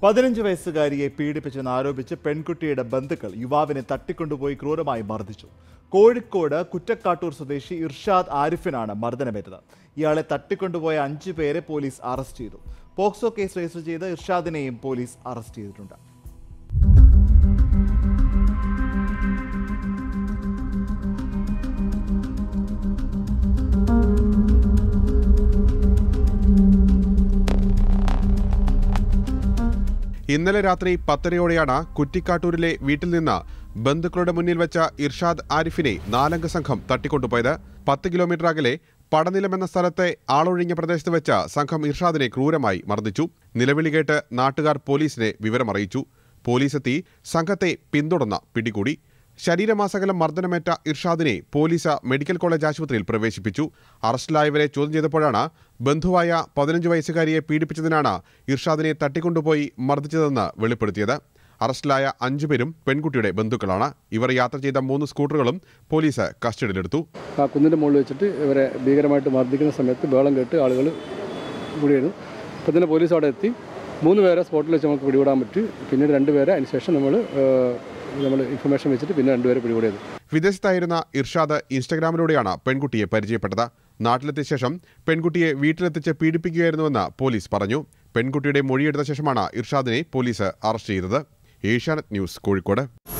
പതിനഞ്ച് വയസ്സുകാരിയെ പീഡിപ്പിച്ചെന്ന് ആരോപിച്ച് പെൺകുട്ടിയുടെ ബന്ധുക്കൾ യുവാവിനെ തട്ടിക്കൊണ്ടുപോയി ക്രൂരമായി മർദ്ദിച്ചു കോഴിക്കോട് കുറ്റക്കാട്ടൂർ സ്വദേശി ഇർഷാദ് ആരിഫിനാണ് മർദ്ദനമേറ്റത് ഇയാളെ തട്ടിക്കൊണ്ടുപോയ അഞ്ചു പേരെ പോലീസ് അറസ്റ്റ് ചെയ്തു പോക്സോ കേസ് രജിസ്റ്റർ ചെയ്ത് ഇർഷാദിനെയും പോലീസ് അറസ്റ്റ് ചെയ്തിട്ടുണ്ട് ഇന്നലെ രാത്രി പത്തരയോടെയാണ് കുറ്റിക്കാട്ടൂരിലെ വീട്ടിൽ നിന്ന് ബന്ധുക്കളുടെ മുന്നിൽ വെച്ച ഇർഷാദ് ആരിഫിനെ നാലംഗ സംഘം തട്ടിക്കൊണ്ടുപോയത് പത്ത് കിലോമീറ്റർ അകലെ പടനിലം എന്ന സ്ഥലത്തെ ആളൊഴിഞ്ഞ പ്രദേശത്ത് വെച്ച് സംഘം ഇർഷാദിനെ ക്രൂരമായി മർദ്ദിച്ചു നിലവിളി കേട്ട് നാട്ടുകാർ പോലീസിനെ വിവരമറിയിച്ചു പോലീസെത്തി സംഘത്തെ പിന്തുടർന്ന് പിടികൂടി ശരീരമാസകലം മർദ്ദനമേറ്റ ഇർഷാദിനെ പോലീസ് മെഡിക്കൽ കോളേജ് ആശുപത്രിയിൽ പ്രവേശിപ്പിച്ചു അറസ്റ്റിലായവരെ ചോദ്യം ചെയ്തപ്പോഴാണ് ബന്ധുവായ പതിനഞ്ച് വയസ്സുകാരിയെ പീഡിപ്പിച്ചതിനാണ് ഇർഷാദിനെ തട്ടിക്കൊണ്ടുപോയി മർദ്ദിച്ചതെന്ന് വെളിപ്പെടുത്തിയത് അറസ്റ്റിലായ അഞ്ചുപേരും പെൺകുട്ടിയുടെ ബന്ധുക്കളാണ് ഇവർ യാത്ര ചെയ്ത മൂന്ന് സ്കൂട്ടറുകളും പോലീസ് കസ്റ്റഡിയിലെടുത്തു ആ കുന്നിൻ്റെ മുകളിൽ വെച്ചിട്ട് ഇവരെ ഭീകരമായിട്ട് മർദ്ദിക്കുന്ന സമയത്ത് ബഹളം കേട്ട് ആളുകൾ കൂടിയായിരുന്നു അപ്പോൾ തന്നെ പോലീസ് അവിടെ എത്തി മൂന്ന് പേരെ സ്പോട്ടിൽ വെച്ച് നമുക്ക് പിടികൂടാൻ പറ്റി പിന്നീട് രണ്ട് പേരെ അതിനുശേഷം നമ്മൾ നമ്മൾ ഇൻഫർമേഷൻ വെച്ചിട്ട് പിന്നെ രണ്ടുപേരെ പിടികൂടിയത് വിദേശത്തായിരുന്ന ഇർഷാദ് ഇൻസ്റ്റഗ്രാമിലൂടെയാണ് പെൺകുട്ടിയെ പരിചയപ്പെട്ടത് നാട്ടിലെത്തിയ ശേഷം പെൺകുട്ടിയെ വീട്ടിലെത്തിച്ച് പീഡിപ്പിക്കുകയായിരുന്നുവെന്ന് പോലീസ് പറഞ്ഞു പെൺകുട്ടിയുടെ മൊഴിയെടുത്ത ശേഷമാണ് ഇർഷാദിനെ പോലീസ് അറസ്റ്റ് ചെയ്തത് ഏഷ്യാനെറ്റ് ന്യൂസ് കോഴിക്കോട്